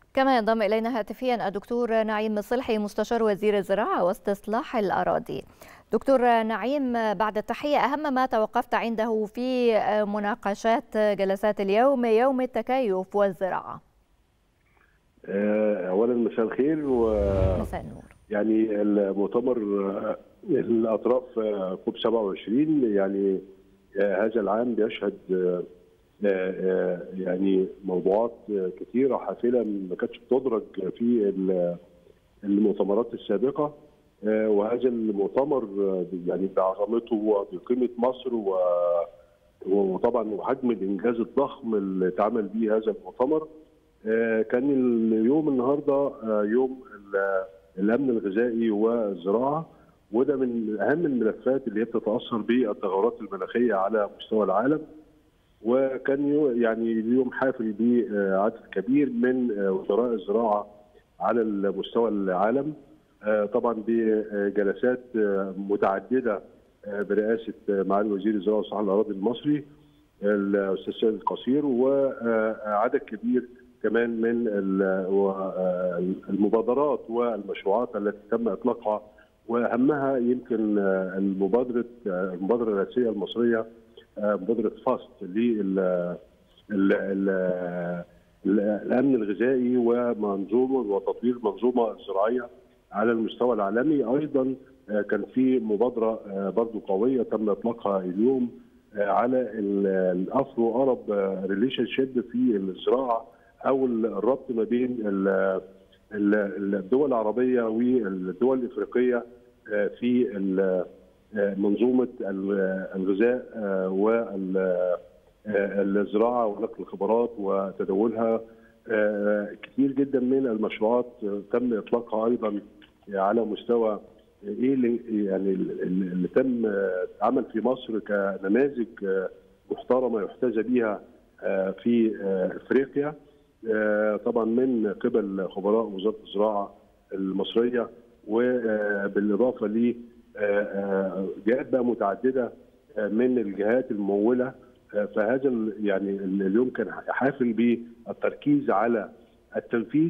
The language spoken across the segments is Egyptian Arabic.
كما ينضم إلينا هاتفيا الدكتور نعيم صلحي مستشار وزير الزراعة واستصلاح الأراضي دكتور نعيم بعد التحية أهم ما توقفت عنده في مناقشات جلسات اليوم يوم التكيف والزراعة أولا مساء الخير و مساء النور يعني المؤتمر الأطراف كوب 27 يعني هذا العام بيشهد يعني موضوعات كثيرة حافلة ما كانتش بتدرج في المؤتمرات السابقة وهذا المؤتمر يعني بعظمته وبقيمة مصر وطبعا وحجم الإنجاز الضخم اللي اتعمل به هذا المؤتمر كان اليوم النهارده يوم الأمن الغذائي والزراعة وده من أهم الملفات اللي هي بتتأثر بالتغيرات المناخية على مستوى العالم وكان يعني اليوم حافل بعدد كبير من وزراء الزراعه على مستوى العالم طبعا بجلسات متعدده برئاسه معالي وزير الزراعه وصحه الاراضي المصري الاستاذ سيد القصير وعدد كبير كمان من المبادرات والمشروعات التي تم اطلاقها واهمها يمكن المبادره المبادره الرئاسيه المصريه مبادره فاست للامن الغذائي ومنظومه وتطوير المنظومه الزراعيه على المستوى العالمي ايضا كان في مبادره برضو قويه تم اطلاقها اليوم على الافرو ارب ريليشن شيب في الزراعه او الربط ما بين الدول العربيه والدول الافريقيه في منظومه الغذاء والزراعه ونقل الخبرات وتداولها كثير جدا من المشروعات تم اطلاقها ايضا على مستوى ايه اللي يعني اللي تم عمل في مصر كنماذج محترمه يحتذى بها في افريقيا طبعا من قبل خبراء وزاره الزراعه المصريه وبالاضافه ل جهات بقى متعدده من الجهات المموله فهذا يعني اليوم كان حافل بالتركيز على التنفيذ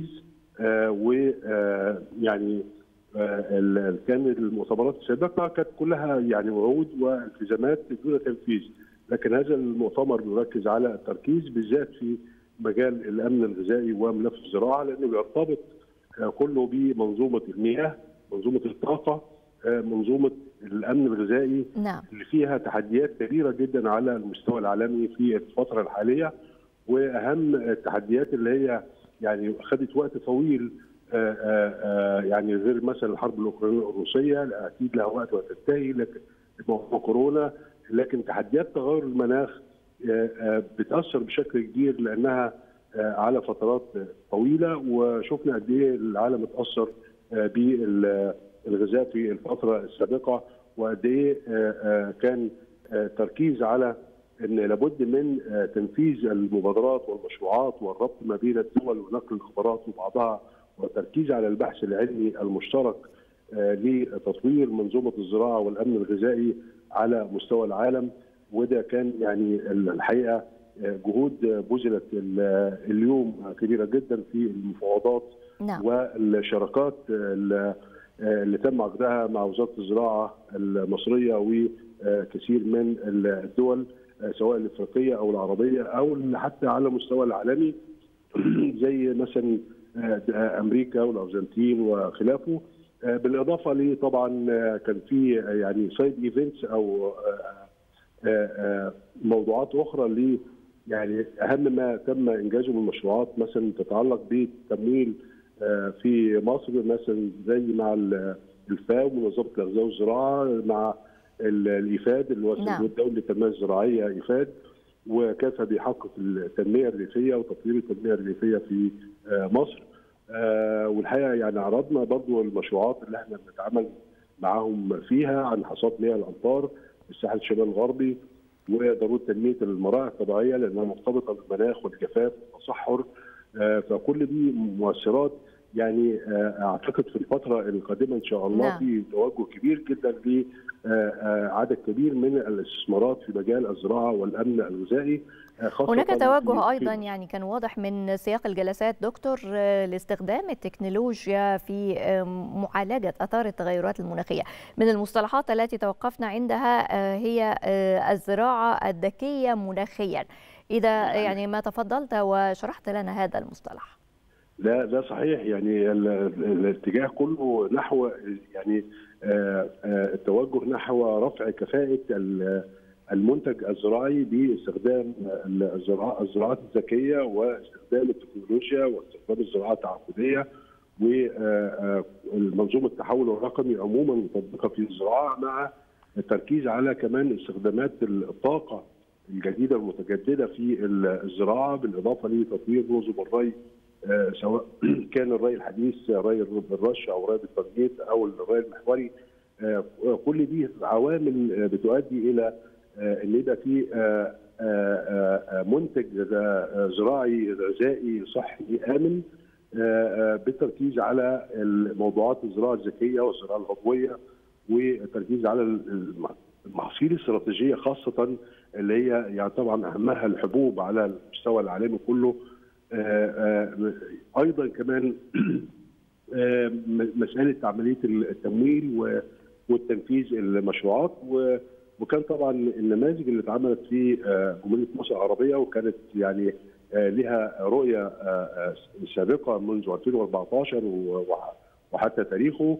ويعني كان المؤتمرات السابقه كانت كلها يعني وعود والتزامات دون تنفيذ لكن هذا المؤتمر يركز على التركيز بالذات في مجال الامن الغذائي وملف الزراعه لانه بيرتبط كله بمنظومه المياه منظومه الطاقه منظومه الامن الغذائي نعم. اللي فيها تحديات كبيره جدا على المستوى العالمي في الفتره الحاليه واهم التحديات اللي هي يعني خدت وقت طويل آآ آآ يعني غير مثلا الحرب الاوكرانيه الروسيه اكيد لها وقت وتنتهي لكن كورونا لكن تحديات تغير المناخ بتاثر بشكل كبير لانها على فترات طويله وشفنا قد ايه العالم اتاثر بالغذاء في الفتره السابقه وقد ايه كان تركيز على ان لابد من تنفيذ المبادرات والمشروعات والربط ما بين الدول ونقل الخبرات وبعضها والتركيز على البحث العلمي المشترك لتطوير منظومه الزراعه والامن الغذائي على مستوى العالم وده كان يعني الحقيقه جهود بذلت اليوم كبيره جدا في المفاوضات نعم. والشراكات اللي تم عقدها مع وزاره الزراعه المصريه وكثير من الدول سواء الافريقيه او العربيه او حتى على المستوى العالمي زي مثلا امريكا والارجنتين وخلافه بالاضافه ل طبعا كان في يعني سايد ايفنتس او موضوعات اخرى ل يعني اهم ما تم انجازه من مشروعات مثلا تتعلق بالتمويل في مصر مثلا زي مع الفاو منظمه الغذاء والزراعه مع الايفاد اللي هو الصندوق الدولي للتنميه الزراعيه ايفاد وكيف بيحقق التنميه الريفيه وتطوير التنميه الريفيه في مصر والحقيقه يعني عرضنا برضو المشروعات اللي احنا بنتعامل معاهم فيها عن حصاد مياه الامطار في الساحل الشمالي الغربي وضروره تنميه المراعي الطبيعيه لانها مرتبطه بالمناخ والجفاف والتصحر فكل دي مؤثرات يعني اعتقد في الفتره القادمه ان شاء الله نعم. في توجه كبير جدا لعدد كبير من الاستثمارات في مجال الزراعه والامن الغذائي هناك توجه ايضا يعني كان واضح من سياق الجلسات دكتور لاستخدام التكنولوجيا في معالجه اثار التغيرات المناخيه من المصطلحات التي توقفنا عندها هي الزراعه الذكيه مناخيا اذا يعني ما تفضلت وشرحت لنا هذا المصطلح لا ده صحيح يعني الاتجاه كله نحو يعني التوجه نحو رفع كفاءه المنتج الزراعي باستخدام الزراعات الذكيه واستخدام التكنولوجيا واستخدام الزراعه التعاقديه ومنظومه التحول الرقمي عموما مطبقه في الزراعه مع التركيز على كمان استخدامات الطاقه الجديده المتجدده في الزراعه بالاضافه لتطوير نظم الري سواء كان الري الحديث ري الرش او ري بالتنقيط او الري المحوري كل دي عوامل بتؤدي الى ان يبقى في منتج زراعي غذائي صحي امن بالتركيز على موضوعات الزراعه الذكيه والزراعه العضويه والتركيز على المحاصيل الاستراتيجيه خاصه اللي هي يعني طبعا اهمها الحبوب على المستوى العالمي كله ايضا كمان مساله عمليه التمويل والتنفيذ المشروعات وكان طبعا النماذج اللي اتعملت في جمهوريه مصر العربيه وكانت يعني لها رؤيه سابقه منذ 2014 وحتى تاريخه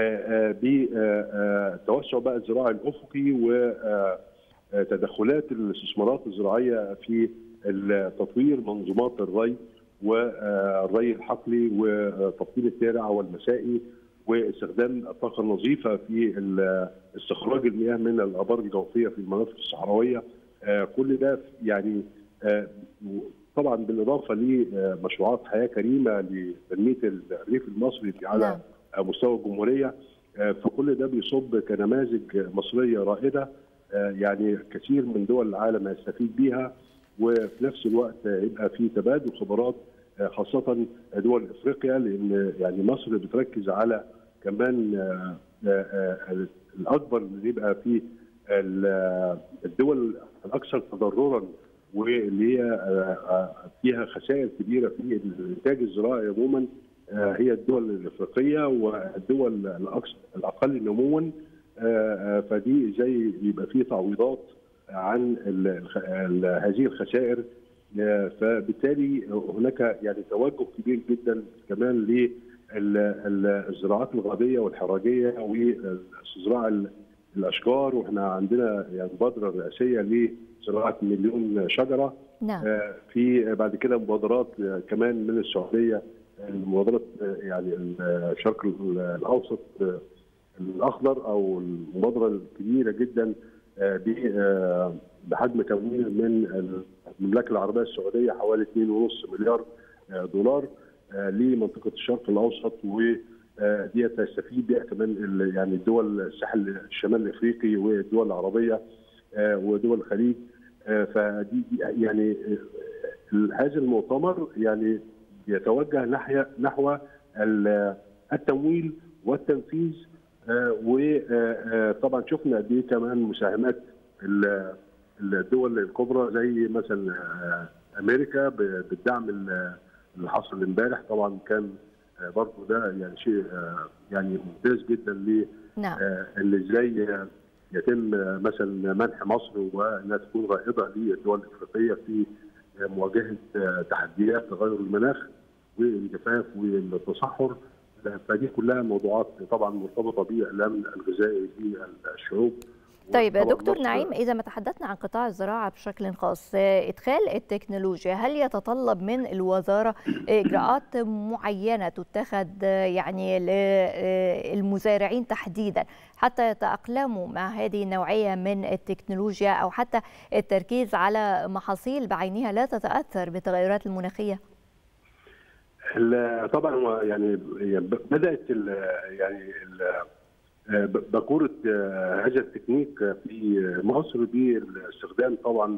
بتوسع بقى الزراعي الافقي وتدخلات الاستثمارات الزراعيه في تطوير منظومات الري والري الحقلي وتبطين الترع والمسائي واستخدام الطاقه النظيفه في استخراج المياه من الابار الجوفيه في المناطق الصحراويه كل ده يعني طبعا بالاضافه لمشروعات حياه كريمه لتنميه الريف المصري على مستوى الجمهوريه فكل ده بيصب كنماذج مصريه رائده يعني كثير من دول العالم يستفيد بيها وفي نفس الوقت يبقى في تبادل خبرات خاصة دول افريقيا لان يعني مصر بتركز على كمان الاكبر اللي يبقى في الدول الاكثر تضررا واللي هي فيها خسائر كبيره في الانتاج الزراعي عموما هي الدول الافريقيه والدول الاكثر الاقل نموا فدي زي يبقى في تعويضات عن ال ال هذه الخسائر فبالتالي هناك يعني توجه كبير جدا كمان للزراعات الغابيه والحراجيه وزراعه الاشجار واحنا عندنا يعني مبادره رئاسيه لزراعه مليون شجره نعم. في بعد كده مبادرات كمان من السعوديه المبادره يعني الشرق الاوسط الاخضر او المبادره الكبيره جدا بحجم تمويل من المملكه العربيه السعوديه حوالي 2.5 مليار دولار لمنطقه الشرق الاوسط ودي تستفيد بها كمان يعني الدول الساحل الشمال الافريقي والدول العربيه ودول الخليج فدي يعني هذا المؤتمر يعني يتوجه ناحيه نحو التمويل والتنفيذ وطبعا شفنا قد ايه كمان مساهمات الدول الكبرى زي مثلا امريكا بالدعم اللي حصل امبارح طبعا كان برضه ده يعني شيء يعني ممتاز جدا ل نعم اللي ازاي يتم مثلا منح مصر وانها تكون رائده للدول الافريقيه في مواجهه تحديات تغير المناخ والجفاف والتصحر فدي كلها موضوعات طبعا مرتبطه بالامن الغذائي للشعوب طيب دكتور نعيم إذا ما تحدثنا عن قطاع الزراعة بشكل خاص إدخال التكنولوجيا هل يتطلب من الوزارة إجراءات معينة تتخذ يعني للمزارعين تحديدا حتى يتأقلموا مع هذه النوعية من التكنولوجيا أو حتى التركيز على محاصيل بعينها لا تتأثر بالتغيرات المناخية؟ طبعا يعني بدات ال يعني ال باكوره هذا التكنيك في مصر باستخدام طبعا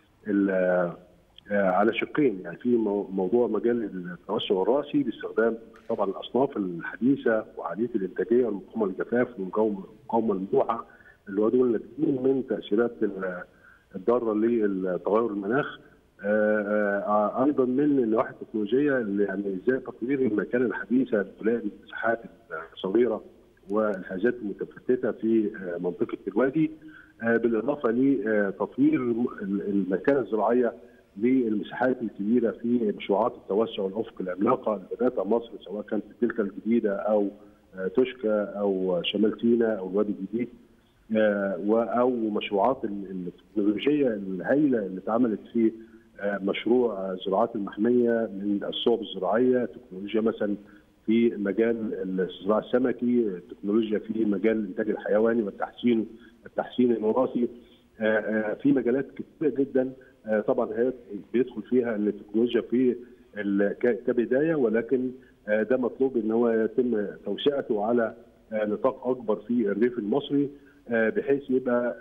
على شقين يعني في موضوع مجال التوسع الراسي باستخدام طبعا الاصناف الحديثه وعاليه الانتاجيه والمقاومه للجفاف والمقاومه الملوحه اللي هو دول ناتجين من تاثيرات الضاره لتغير المناخ ايضا من النواحي التكنولوجيه يعني ازاي تطوير المكان الحديثه لتلاقي المساحات الصغيره والحاجات المتفتته في منطقه الوادي بالاضافه لتطوير المكانه الزراعيه للمساحات الكبيره في مشروعات التوسع والافق العملاقه اللي بداتها مصر سواء كانت الدلتا الجديده او توشكا او شمال سيناء او الوادي الجديد او مشروعات التكنولوجيه الهائله اللي اتعملت في مشروع الزراعات المحميه من الصوب الزراعيه تكنولوجيا مثلا في مجال الزراعه السمكي تكنولوجيا في مجال الانتاج الحيواني والتحسين التحسين الوراثي في مجالات كثيره جدا طبعا هي بيدخل فيها التكنولوجيا في كبدايه ولكن ده مطلوب ان هو يتم توسعته على نطاق اكبر في الريف المصري بحيث يبقى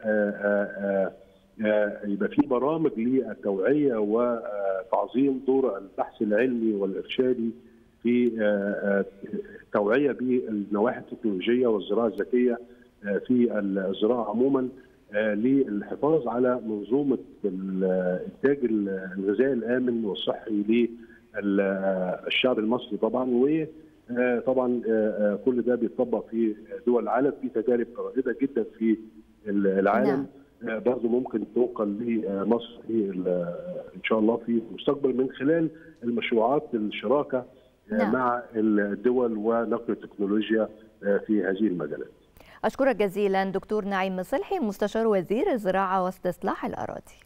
يبقى في برامج للتوعيه وتعظيم دور البحث العلمي والارشادي في التوعيه بالنواحي التكنولوجيه والزراعه الذكيه في الزراعه عموما للحفاظ على منظومه الانتاج الغذائي الامن والصحي للشعب المصري طبعا وطبعا كل ده بيتطبق في دول العالم في تجارب رائده جدا في العالم نعم. برضه ممكن تنقل لمصر في ان شاء الله في المستقبل من خلال المشروعات الشراكه نعم. مع الدول ونقل التكنولوجيا في هذه المجالات. أشكرك جزيلا دكتور نعيم مصلحي مستشار وزير الزراعة واستصلاح الأراضي